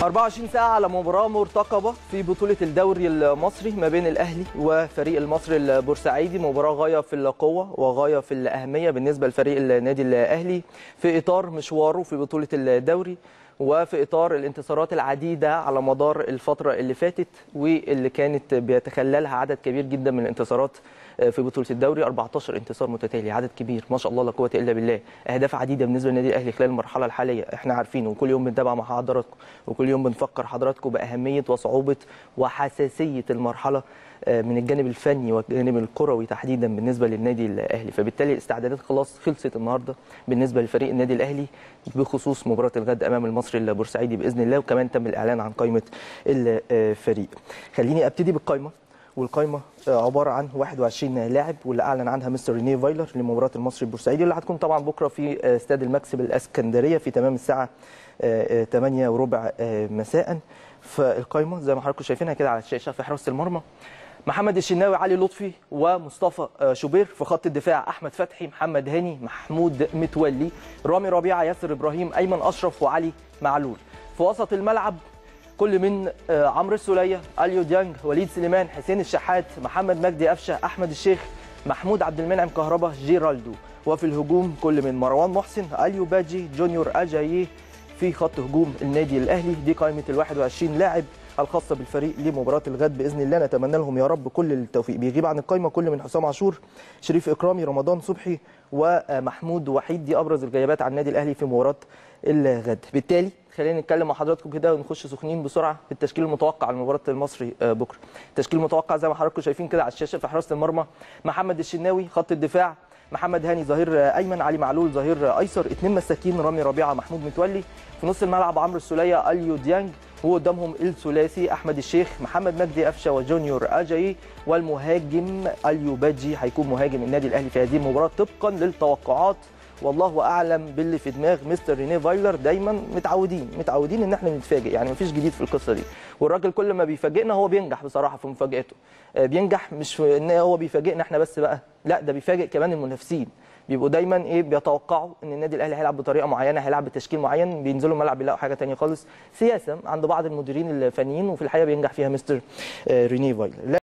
24 ساعة على مباراة مرتقبة في بطولة الدوري المصري ما بين الأهلي وفريق المصري البورسعيدي مباراة غاية في القوة وغاية في الأهمية بالنسبة لفريق النادي الأهلي في إطار مشواره في بطولة الدوري وفي إطار الانتصارات العديدة على مدار الفترة اللي فاتت واللي كانت بيتخللها عدد كبير جدا من الانتصارات في بطولة الدوري 14 انتصار متتالي عدد كبير ما شاء الله لا قوة إلا بالله أهداف عديدة بالنسبة للنادي الأهلي خلال المرحلة الحالية احنا عارفين وكل يوم بنتابع مع حضراتكم وكل يوم بنفكر حضراتكم بأهمية وصعوبة وحساسية المرحلة من الجانب الفني والجانب الكروي تحديدا بالنسبه للنادي الاهلي فبالتالي الاستعدادات خلاص خلصت النهارده بالنسبه لفريق النادي الاهلي بخصوص مباراه الغد امام المصري البورسعيدي باذن الله وكمان تم الاعلان عن قائمه الفريق خليني ابتدي بالقائمه والقائمه عباره عن 21 لاعب واللي اعلن عنها مستر ريني فايلر لمباراه المصري البورسعيدي اللي هتكون طبعا بكره في استاد المكسب الاسكندريه في تمام الساعه 8 وربع مساء فالقائمه زي ما حضراتكم شايفينها كده على الشاشه في حراسه المرمى محمد الشناوي علي لطفي ومصطفى شوبير في خط الدفاع احمد فتحي محمد هاني محمود متولي رامي ربيعه ياسر ابراهيم ايمن اشرف وعلي معلول في وسط الملعب كل من عمرو السوليه اليو ديانج وليد سليمان حسين الشحات محمد مجدي قفشه احمد الشيخ محمود عبد المنعم كهربا جيرالدو وفي الهجوم كل من مروان محسن اليو باجي جونيور اجاييه في خط هجوم النادي الاهلي دي قائمه ال 21 لاعب الخاصه بالفريق لمباراه الغد باذن الله نتمنى لهم يا رب كل التوفيق بيغيب عن القائمه كل من حسام عاشور شريف اكرامي رمضان صبحي ومحمود وحيد دي ابرز الغيابات عن النادي الاهلي في مباراه الغد بالتالي خلينا نتكلم مع حضراتكم كده ونخش سخنين بسرعه في التشكيل المتوقع لمباراه المصري بكره التشكيل المتوقع زي ما حضراتكم شايفين كده على الشاشه في حراسه المرمى محمد الشناوي خط الدفاع محمد هاني ظهير ايمن علي معلول ظهير ايسر اثنين مساكين رامي ربيعه محمود متولي في نص الملعب عمرو السوليه اليو ديانج وقدامهم الثلاثي احمد الشيخ محمد مجدي قفشه وجونيور اجاي والمهاجم اليو باجي هيكون مهاجم النادي الاهلي في هذه المباراه طبقا للتوقعات والله اعلم باللي في دماغ مستر ريني فايلر دايما متعودين متعودين ان احنا نتفاجئ يعني مفيش جديد في القصه دي والراجل كل ما بيفاجئنا هو بينجح بصراحه في مفاجاته بينجح مش في ان هو بيفاجئنا احنا بس بقى لا ده بيفاجئ كمان المنافسين بيبقوا دايما ايه بيتوقعوا ان النادي الاهلي هيلعب بطريقه معينه هيلعب بتشكيل معين بينزلوا الملعب بيلاقوا حاجه ثانيه خالص سياسه عند بعض المديرين الفنيين وفي الحقيقه بينجح فيها مستر ريني فايلر